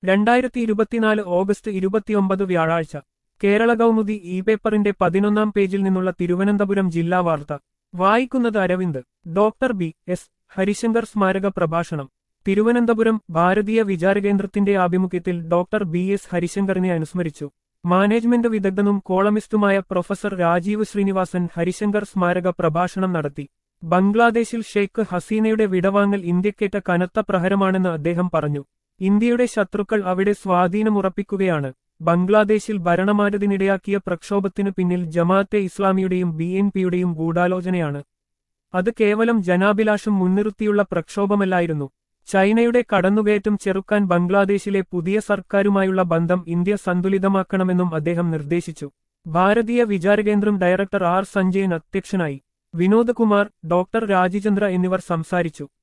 രണ്ടായിരത്തി ഇരുപത്തിനാല് ഓഗസ്റ്റ് ഇരുപത്തിയൊമ്പത് വ്യാഴാഴ്ച കേരള കൗമുദി ഇ പേപ്പറിന്റെ പതിനൊന്നാം പേജിൽ നിന്നുള്ള തിരുവനന്തപുരം ജില്ലാ വാർത്ത വായിക്കുന്നത് Aravind doctor B S Harishankar സ്മാരക പ്രഭാഷണം തിരുവനന്തപുരം ഭാരതീയ വിചാരകേന്ദ്രത്തിന്റെ ആഭിമുഖ്യത്തിൽ ഡോക്ടർ ബി എസ് ഹരിശങ്കറിനെ അനുസ്മരിച്ചു മാനേജ്മെന്റ് വിദഗ്ധനും കോളമിസ്റ്റുമായ പ്രൊഫസർ രാജീവ് ശ്രീനിവാസൻ ഹരിശങ്കർ സ്മാരക പ്രഭാഷണം നടത്തി ബംഗ്ലാദേശിൽ ഷെയ്ഖ് ഹസീനയുടെ വിടവാങ്ങൽ ഇന്ത്യക്കേറ്റ കനത്ത പ്രഹരമാണെന്ന് അദ്ദേഹം പറഞ്ഞു ഇന്ത്യയുടെ ശത്രുക്കൾ അവിടെ സ്വാധീനമുറപ്പിക്കുകയാണ് ബംഗ്ലാദേശിൽ ഭരണമാറ്റത്തിനിടയാക്കിയ പ്രക്ഷോഭത്തിനു പിന്നിൽ ജമാഅത്തെ ഇസ്ലാമിയുടെയും ബി എൻ പിയുടെയും ഗൂഢാലോചനയാണ് അത് കേവലം ജനാഭിലാഷം മുൻനിർത്തിയുള്ള പ്രക്ഷോഭമല്ലായിരുന്നു ചൈനയുടെ കടന്നുകയറ്റം ചെറുക്കാൻ ബംഗ്ലാദേശിലെ പുതിയ സർക്കാരുമായുള്ള ബന്ധം ഇന്ത്യ സന്തുലിതമാക്കണമെന്നും അദ്ദേഹം നിർദ്ദേശിച്ചു ഭാരതീയ വിചാരകേന്ദ്രം ഡയറക്ടർ ആർ സഞ്ജയൻ അധ്യക്ഷനായി വിനോദ് കുമാർ ഡോക്ടർ രാജിചന്ദ്ര എന്നിവർ സംസാരിച്ചു